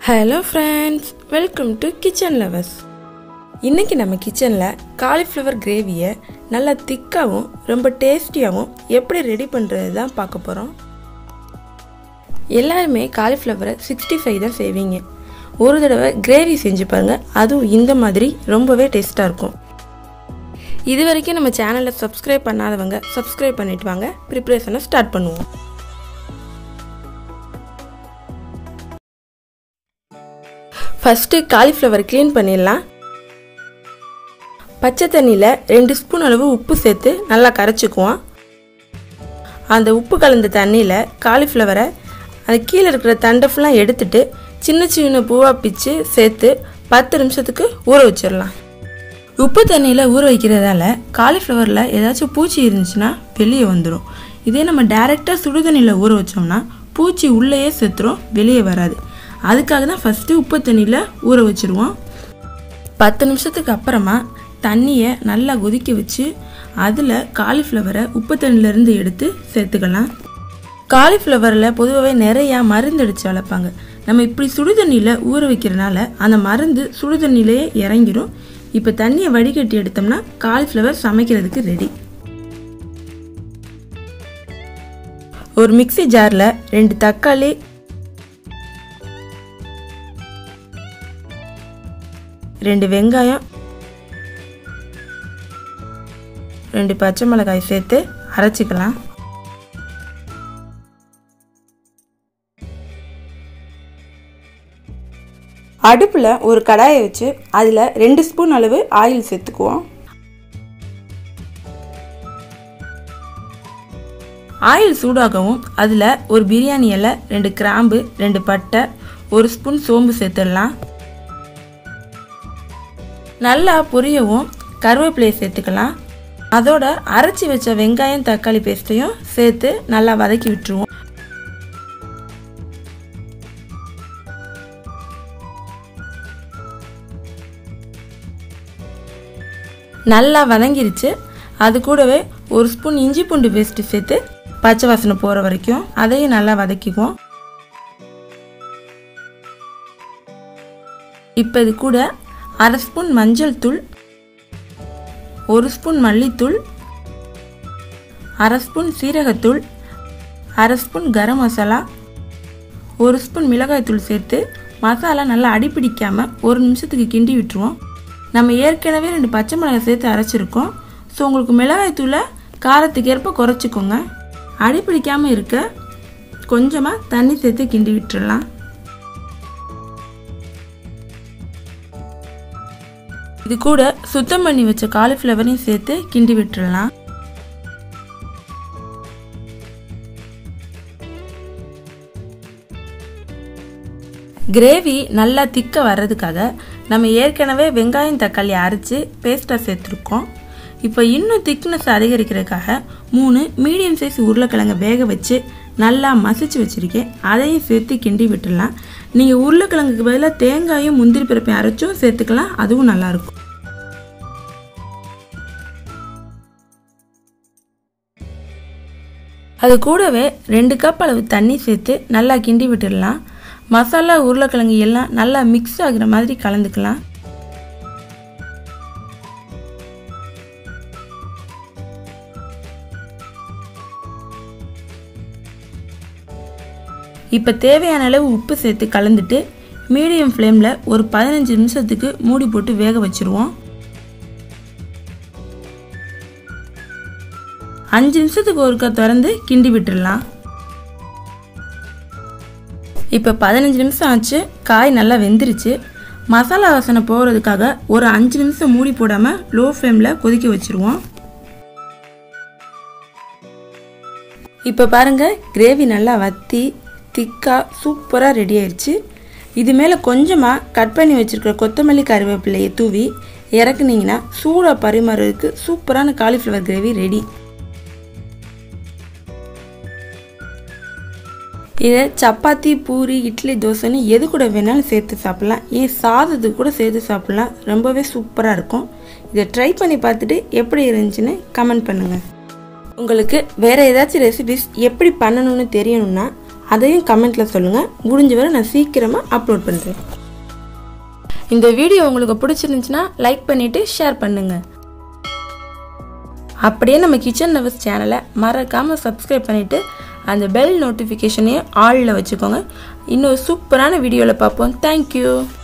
hello friends welcome to kitchen lovers இன்னைக்கு நம்ம கிச்சனில் காலிஃப்ளவர் கிரேவியை நல்லா திக்காகவும் ரொம்ப டேஸ்டியாகவும் எப்படி ரெடி பண்ணுறது தான் பார்க்க போகிறோம் எல்லாருமே காலிஃப்ளவரை சிக்ஸ்டி ஃபைவ் தான் செய்வீங்க ஒரு தடவை கிரேவி செஞ்சு பாருங்கள் அதுவும் இந்த மாதிரி ரொம்பவே டேஸ்ட்டாக இருக்கும் இது வரைக்கும் நம்ம சேனலை சப்ஸ்கிரைப் பண்ணாதவங்க சப்ஸ்கிரைப் பண்ணிட்டு வாங்க ப்ரிப்ரேஷனை ஸ்டார்ட் பண்ணுவோம் ஃபஸ்ட்டு காலிஃப்ளவர் க்ளீன் பண்ணிடலாம் பச்சை தண்ணியில் ரெண்டு ஸ்பூன் அளவு உப்பு சேர்த்து நல்லா கரைச்சிக்குவோம் அந்த உப்பு கலந்த தண்ணியில் காலிஃப்ளவரை அது கீழே இருக்கிற தண்டை ஃபுல்லாக எடுத்துட்டு சின்ன சின்ன பூவாக பிச்சு சேர்த்து பத்து நிமிஷத்துக்கு ஊற வச்சிடலாம் உப்பு தண்ணியில் ஊற வைக்கிறதால காலிஃப்ளவரில் ஏதாச்சும் பூச்சி இருந்துச்சுன்னா வெளியே வந்துடும் இதே நம்ம டைரெக்டாக சுடு தண்ணியில் ஊற வச்சோம்னா பூச்சி உள்ளேயே செத்துரும் வெளியே வராது அதுக்காக தான் ஃபஸ்ட்டு உப்பு தண்ணியில் ஊற வச்சுருவோம் பத்து நிமிஷத்துக்கு அப்புறமா தண்ணியை நல்லா கொதிக்க வச்சு அதில் காலிஃப்ளவரை உப்பு தண்ணியிலேருந்து எடுத்து சேர்த்துக்கலாம் காலிஃப்ளவரில் பொதுவாகவே நிறையா மருந்து அடித்து வளர்ப்பாங்க நம்ம இப்படி சுடு தண்ணியில் ஊற வைக்கிறனால அந்த மருந்து சுடு தண்ணியிலேயே இறங்கிடும் இப்போ தண்ணியை வடிகட்டி எடுத்தோம்னா காலிஃப்ளவர் சமைக்கிறதுக்கு ரெடி ஒரு மிக்சி ஜாரில் ரெண்டு தக்காளி ரெண்டு வெங்காயம் ரெண்டு பச்சை மிளகாய் சேர்த்து அரைச்சிக்கலாம் அடுப்பில் ஒரு கடாயை வச்சு அதில் ரெண்டு ஸ்பூன் அளவு ஆயில் சேர்த்துக்குவோம் ஆயில் சூடாகவும் அதில் ஒரு பிரியாணி இலை ரெண்டு கிராம்பு ரெண்டு பட்டை ஒரு ஸ்பூன் சோம்பு சேர்த்துடலாம் நல்லா பொரியவும் கருவேப்பிலையை சேர்த்துக்கலாம் அதோட அரைச்சி வச்ச வெங்காயம் தக்காளி பேஸ்ட்டையும் சேர்த்து நல்லா வதக்கி விட்டுருவோம் நல்லா வதங்கிருச்சு அது கூடவே ஒரு ஸ்பூன் இஞ்சி பூண்டு பேஸ்ட்டு சேர்த்து பச்சை வாசனை போகிற வரைக்கும் அதையும் நல்லா வதக்கிக்குவோம் இப்போ இது கூட அரை ஸ்பூன் மஞ்சள் தூள் ஒரு ஸ்பூன் மல்லித்தூள் அரை ஸ்பூன் சீரகத்தூள் அரை ஸ்பூன் கரம் மசாலா ஒரு ஸ்பூன் மிளகாய்த்தூள் சேர்த்து மசாலா நல்லா அடிப்பிடிக்காமல் ஒரு நிமிஷத்துக்கு கிண்டி விட்டுருவோம் நம்ம ஏற்கனவே ரெண்டு பச்சை மிளகாய் சேர்த்து அரைச்சிருக்கோம் ஸோ உங்களுக்கு மிளகாய்த்தூளை காரத்துக்கு ஏற்ப குறைச்சிக்கோங்க அடிப்பிடிக்காமல் இருக்க கொஞ்சமாக தண்ணி சேர்த்து கிண்டி விட்டுடலாம் இது கூட சுத்தம் பண்ணி வச்ச காலிஃப்ளவரையும் சேர்த்து கிண்டி விட்டுடலாம் கிரேவி நல்லா திக்க வர்றதுக்காக நம்ம ஏற்கனவே வெங்காயம் தக்காளி அரைச்சி பேஸ்ட்டாக சேர்த்துருக்கோம் இப்போ இன்னும் திக்னஸ் அதிகரிக்கிறதுக்காக மூணு மீடியம் சைஸ் உருளைக்கிழங்க வேக வச்சு நல்லா மசிச்சு வச்சுருக்கேன் அதையும் சேர்த்து கிண்டி விட்டுடலாம் நீங்கள் உருளைக்கிழங்குக்கு பதிலாக தேங்காயும் முந்திரி பருப்பையும் அரைச்சும் சேர்த்துக்கலாம் அதுவும் நல்லாயிருக்கும் அது கூடவே ரெண்டு கப் அளவு தண்ணி சேர்த்து நல்லா கிண்டி விட்டுடலாம் மசாலா உருளைக்கிழங்கு எல்லாம் நல்லா மிக்ஸ் ஆகுற மாதிரி கலந்துக்கலாம் இப்போ தேவையான அளவு உப்பு சேர்த்து கலந்துட்டு மீடியம் ஃப்ளேமில் ஒரு பதினஞ்சு நிமிஷத்துக்கு மூடி போட்டு வேக வச்சுருவோம் அஞ்சு நிமிஷத்துக்கு ஒருக்கா திறந்து கிண்டி விட்டுடலாம் இப்போ பதினஞ்சு நிமிஷம் ஆச்சு காய் நல்லா வெந்துருச்சு மசாலா வாசனை போகிறதுக்காக ஒரு அஞ்சு நிமிஷம் மூடி போடாமல் லோ ஃப்ளேமில் கொதிக்க வச்சுருவோம் இப்போ பாருங்கள் கிரேவி நல்லா வத்தி திக்காக சூப்பராக ரெடி ஆயிடுச்சு இது மேலே கொஞ்சமாக கட் பண்ணி வச்சுருக்கிற கொத்தமல்லி கருவேப்பிலையை தூவி இறக்குனீங்கன்னா சூடாக பரிமாறதுக்கு சூப்பரான காலிஃப்ளவர் கிரேவி ரெடி இதை சப்பாத்தி பூரி இட்லி தோசைன்னு எது கூட வேணாலும் சேர்த்து சாப்பிட்லாம் ஏன் சாதத்துக்கு கூட சேர்த்து சாப்பிட்லாம் ரொம்பவே சூப்பராக இருக்கும் இதை ட்ரை பண்ணி பார்த்துட்டு எப்படி இருந்துச்சுன்னு கமெண்ட் பண்ணுங்கள் உங்களுக்கு வேறு ஏதாச்சும் ரெசிபிஸ் எப்படி பண்ணணும்னு தெரியணும்னா அதையும் கமெண்ட்டில் சொல்லுங்கள் முடிஞ்ச வரை நான் சீக்கிரமாக அப்லோட் பண்ணுறேன் இந்த வீடியோ உங்களுக்கு பிடிச்சிருந்துச்சுன்னா லைக் பண்ணிவிட்டு ஷேர் பண்ணுங்கள் அப்படியே நம்ம கிச்சன் லவர்ஸ் சேனலை மறக்காமல் சப்ஸ்கிரைப் பண்ணிவிட்டு அந்த பெல் நோட்டிஃபிகேஷனையும் ஆளில் வச்சுக்கோங்க இன்னொரு சூப்பரான வீடியோவில் பார்ப்போம் தேங்க்யூ